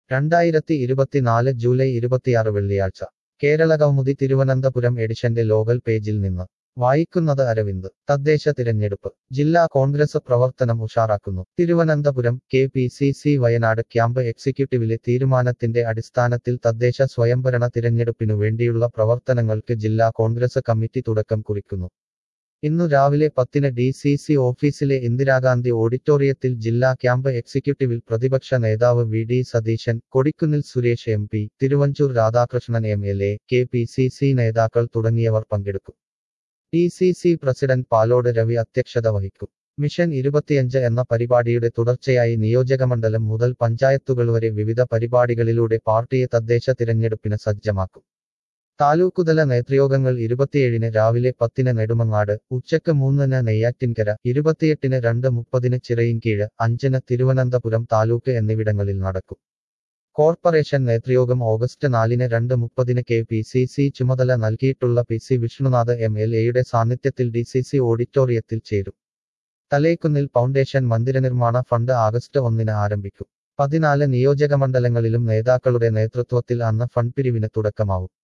രണ്ടായിരത്തി ഇരുപത്തിനാല് ജൂലൈ ഇരുപത്തിയാറ് വെള്ളിയാഴ്ച കേരള കൗമുദി തിരുവനന്തപുരം എഡിഷന്റെ ലോകൽ പേജിൽ നിന്ന് വായിക്കുന്നത് അരവിന്ദ് തദ്ദേശ തിരഞ്ഞെടുപ്പ് ജില്ലാ കോൺഗ്രസ് പ്രവർത്തനം ഉഷാറാക്കുന്നു Thiruvananthapuram K P C C Wayanad camp എക്സിക്യൂട്ടീവിലെ തീരുമാനത്തിന്റെ അടിസ്ഥാനത്തിൽ തദ്ദേശ സ്വയംഭരണ തിരഞ്ഞെടുപ്പിനു വേണ്ടിയുള്ള പ്രവർത്തനങ്ങൾക്ക് ജില്ലാ കോൺഗ്രസ് കമ്മിറ്റി തുടക്കം കുറിക്കുന്നു ഇന്നു രാവിലെ പത്തിന് ഡി സി സി ഓഫീസിലെ ഇന്ദിരാഗാന്ധി ഓഡിറ്റോറിയത്തിൽ ജില്ലാ ക്യാമ്പ് എക്സിക്യൂട്ടീവിൽ പ്രതിപക്ഷ നേതാവ് V D Satheesan Kodikunnil Suresh M P Thiruvanchoor Radhakrishnan M L A K P C C നേതാക്കൾ തുടങ്ങിയവർ പങ്കെടുക്കും D C C president Palode Ravi അധ്യക്ഷത വഹിക്കും മിഷൻ ഇരുപത്തിയഞ്ച് എന്ന പരിപാടിയുടെ തുടർച്ചയായി നിയോജകമണ്ഡലം മുതൽ പഞ്ചായത്തുകൾ വരെ വിവിധ പരിപാടികളിലൂടെ പാർട്ടിയെ തദ്ദേശ തിരഞ്ഞെടുപ്പിന് സജ്ജമാക്കും താലൂക്കുതല നേതൃയോഗങ്ങൾ ഇരുപത്തിയേഴിന് രാവിലെ പത്തിന് നെടുമങ്ങാട് ഉച്ചക്ക് മൂന്നിന് നെയ്യാറ്റിൻകര ഇരുപത്തിയെട്ടിന് രണ്ട് മുപ്പതിന് ചിറയിൻകീഴ് അഞ്ചിന് തിരുവനന്തപുരം താലൂക്ക് എന്നിവിടങ്ങളിൽ നടക്കും കോർപ്പറേഷൻ നേതൃയോഗം ഓഗസ്റ്റ് നാലിന് രണ്ട് മുപ്പതിന് കെ പി സി സി ചുമതല നൽകിയിട്ടുള്ള P C Vishnunath M L എയുടെ സാന്നിധ്യത്തിൽ ഡി സി സി ഓഡിറ്റോറിയത്തിൽ ചേരും തലേക്കുന്നിൽ ഫൗണ്ടേഷൻ മന്ദിരനിർമ്മാണ ഫണ്ട് ആഗസ്റ്റ് ഒന്നിന് ആരംഭിക്കും പതിനാല് നിയോജകമണ്ഡലങ്ങളിലും നേതാക്കളുടെ നേതൃത്വത്തിൽ അന്ന് ഫണ്ട് പിരിവിന് തുടക്കമാവും